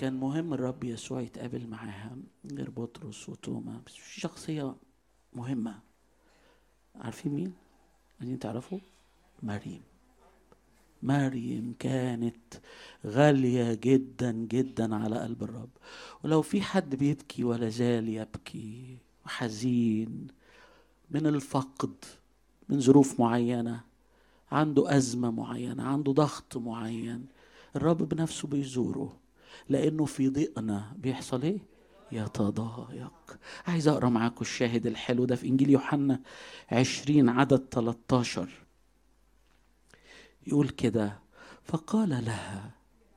كان مهم الرب يسوع يتقابل معاها غير بطرس وتوما بس في شخصية مهمة عارفين مين؟ عايزين تعرفوا؟ مريم مريم كانت غالية جدا جدا على قلب الرب ولو في حد بيبكي ولا زال يبكي وحزين من الفقد من ظروف معينة عنده أزمة معينة عنده ضغط معين الرب بنفسه بيزوره لأنه في ضيقنا بيحصل إيه؟ يتضايق عايز أقرأ معاكم الشاهد الحلو ده في إنجيل يوحنا عشرين عدد 13 يقول كده فقال لها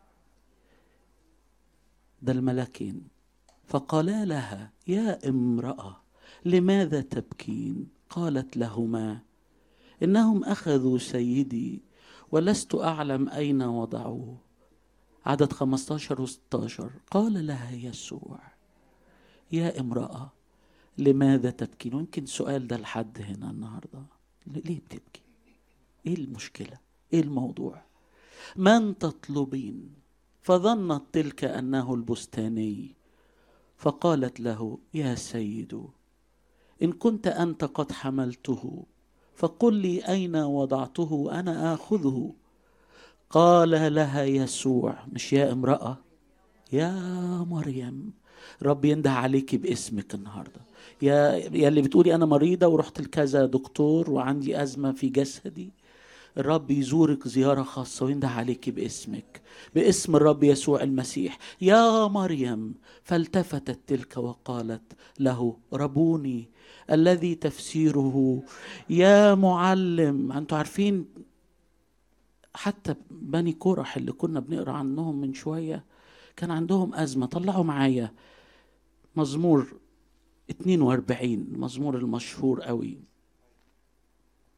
ده الملكين فقالا لها يا امرأة لماذا تبكين قالت لهما إنهم أخذوا سيدي ولست أعلم أين وضعوه عدد 15 و 16 قال لها يسوع يا امرأة لماذا تبكين ويمكن سؤال ده لحد هنا النهاردة ليه بتبكي ايه المشكلة ايه الموضوع من تطلبين فظنت تلك انه البستاني فقالت له يا سيد ان كنت انت قد حملته فقل لي اين وضعته انا اخذه قال لها يسوع مش يا امراه يا مريم رب ينده عليك باسمك النهارده يا يا اللي بتقولي انا مريضه ورحت لكذا دكتور وعندي ازمه في جسدي الرب يزورك زيارة خاصة وينده عليك باسمك باسم الرب يسوع المسيح يا مريم فالتفتت تلك وقالت له ربوني الذي تفسيره يا معلم انتوا عارفين حتى بني كورح اللي كنا بنقرا عنهم من شويه كان عندهم ازمه طلعوا معايا مزمور 42 المزمور المشهور قوي